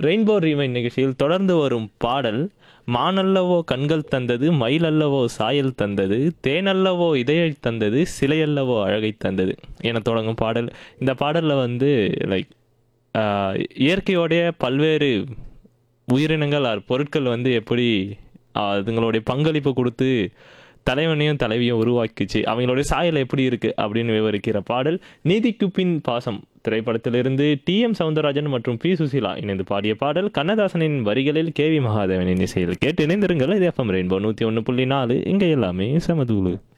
rainbow ரீமைன் நிகழ்ச்சியில் தொடர்ந்து வரும் பாடல் மானல்லவோ கண்கள் தந்தது மயிலல்லவோ சாயல் தந்தது தேனல்லவோ இதழை தந்தது சிலையல்லவோ அழகை தந்தது என தொடங்கும் பாடல் இந்த பாடலில் வந்து லைக் இயற்கையோடைய பல்வேறு உயிரினங்கள் ஆர் பொருட்கள் வந்து எப்படி ஆஹ், அதுங்களுடைய பங்களிப்பு கொடுத்து தலைவனையும் தலைவியும் உருவாக்கிச்சு அவங்களுடைய சாயல் எப்படி இருக்கு அப்படின்னு விவரிக்கிற பாடல் நீதிக்கு பின் பாசம் திரைப்படத்திலிருந்து டி எம் சவுந்தரராஜன் மற்றும் பி சுசீலா இணைந்து பாடிய பாடல் கண்ணதாசனின் வரிகளில் கே வி மகாதேவனின் இசையில் கேட்டு இணைந்திருங்கள் இது எஃப்எம் ரெயின்போ நூற்றி ஒன்று புள்ளி நாலு இங்கே எல்லாமே சமதூளு